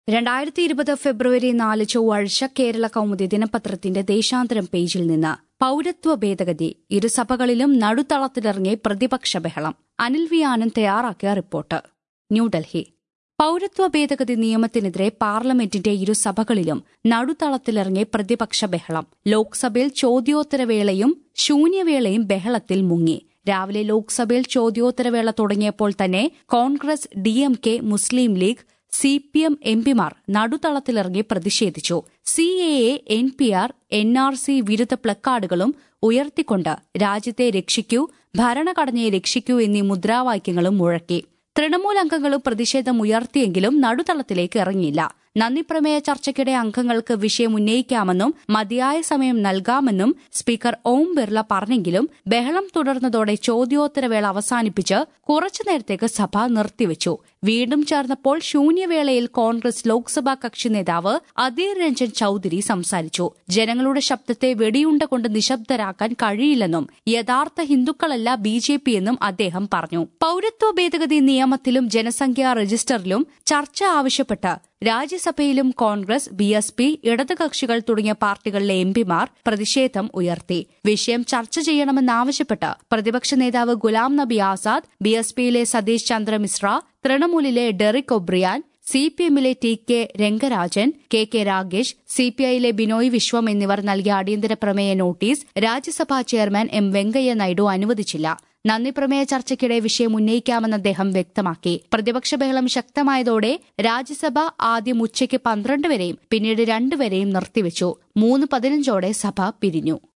രണ്ടായിരത്തി ഇരുപത് ഫെബ്രുവരി നാല് ചൊവ്വാഴ്ച കേരള കൗമുദി ദിനപത്രത്തിന്റെ ദേശാന്തരം പേജിൽ നിന്ന് പൌരത്വ ഭേദഗതി ഇരുസഭകളിലും നടുത്തളത്തിലിറങ്ങി പ്രതിപക്ഷ ബഹളം അനിൽ വി ആനന്ദ് തയ്യാറാക്കിയ റിപ്പോർട്ട് ന്യൂഡൽഹി പൌരത്വ ഭേദഗതി നിയമത്തിനെതിരെ പാർലമെന്റിന്റെ ഇരുസഭകളിലും നടുത്തളത്തിലിറങ്ങി പ്രതിപക്ഷ ബഹളം ലോക്സഭയിൽ ചോദ്യോത്തരവേളയും ശൂന്യവേളയും ബഹളത്തിൽ മുങ്ങി രാവിലെ ലോക്സഭയിൽ ചോദ്യോത്തരവേള തുടങ്ങിയപ്പോൾ തന്നെ Congress DMK Muslim League C P M എംപിമാർ നടുത്തളത്തിലിറങ്ങി പ്രതിഷേധിച്ചു C A A N P R N R C വിരുദ്ധ പ്ലക്കാർഡുകളും ഉയർത്തിക്കൊണ്ട് രാജ്യത്തെ രക്ഷിക്കൂ ഭരണഘടനയെ രക്ഷിക്കൂ എന്നീ മുദ്രാവാക്യങ്ങളും മുഴക്കി തൃണമൂൽ അംഗങ്ങളും പ്രതിഷേധം ഉയർത്തിയെങ്കിലും നടുത്തളത്തിലേക്ക് ഇറങ്ങിയില്ല നന്ദിപ്രമേയ ചർച്ചയ്ക്കിടെ അംഗങ്ങൾക്ക് വിഷയം ഉന്നയിക്കാമെന്നും മതിയായ സമയം നൽകാമെന്നും സ്പീക്കർ ഓം ബിർള പറഞ്ഞെങ്കിലും ബഹളം തുടർന്നതോടെ ചോദ്യോത്തരവേള അവസാനിപ്പിച്ച് കുറച്ചുനേരത്തേക്ക് സഭ നിർത്തിവച്ചു വീണ്ടും ചേർന്നപ്പോൾ ശൂന്യവേളയിൽ കോൺഗ്രസ് ലോക്സഭാ കക്ഷി നേതാവ് അധീർ രഞ്ജൻ ചൌധരി സംസാരിച്ചു ജനങ്ങളുടെ ശബ്ദത്തെ വെടിയുണ്ട കൊണ്ട് നിശബ്ദരാക്കാൻ കഴിയില്ലെന്നും യഥാർത്ഥ ഹിന്ദുക്കളല്ല ബി ജെ പി എന്നും അദ്ദേഹം പറഞ്ഞു പൌരത്വ ഭേദഗതി നിയമത്തിലും ജനസംഖ്യാ രജിസ്റ്ററിലും ചർച്ച ആവശ്യപ്പെട്ട് രാജ്യസഭയിലും കോൺഗ്രസ് ബി എസ് പി ഇടതുകക്ഷികൾ തുടങ്ങിയ പാർട്ടികളിലെ എംപിമാർ പ്രതിഷേധം ഉയർത്തി വിഷയം ചർച്ച ചെയ്യണമെന്നാവശ്യപ്പെട്ട് പ്രതിപക്ഷ നേതാവ് ഗുലാം നബി ആസാദ് ബി എസ് പിയിലെ സതീഷ് ചന്ദ്ര മിശ്ര തൃണമൂലിലെ ഡെറിക് ഒബ്രിയാൻ സി പി എമ്മിലെ T K Rangarajan K K Ragesh C P ഐയിലെ ബിനോയ് വിശ്വം എന്നിവർ നൽകിയ അടിയന്തര പ്രമേയ നോട്ടീസ് രാജ്യസഭാ ചെയർമാൻ എം വെങ്കയ്യ നായിഡു അനുവദിച്ചില്ല നന്ദി പ്രമേയ ചർച്ചയ്ക്കിടെ വിഷയം ഉന്നയിക്കാമെന്ന് അദ്ദേഹം വ്യക്തമാക്കി പ്രതിപക്ഷ ബഹളം ശക്തമായതോടെ രാജ്യസഭ ആദ്യം ഉച്ചയ്ക്ക് പന്ത്രണ്ട് വരെയും പിന്നീട് രണ്ടുവരെയും നിർത്തിവച്ചു മൂന്ന് പതിനഞ്ചോടെ സഭ പിരിഞ്ഞു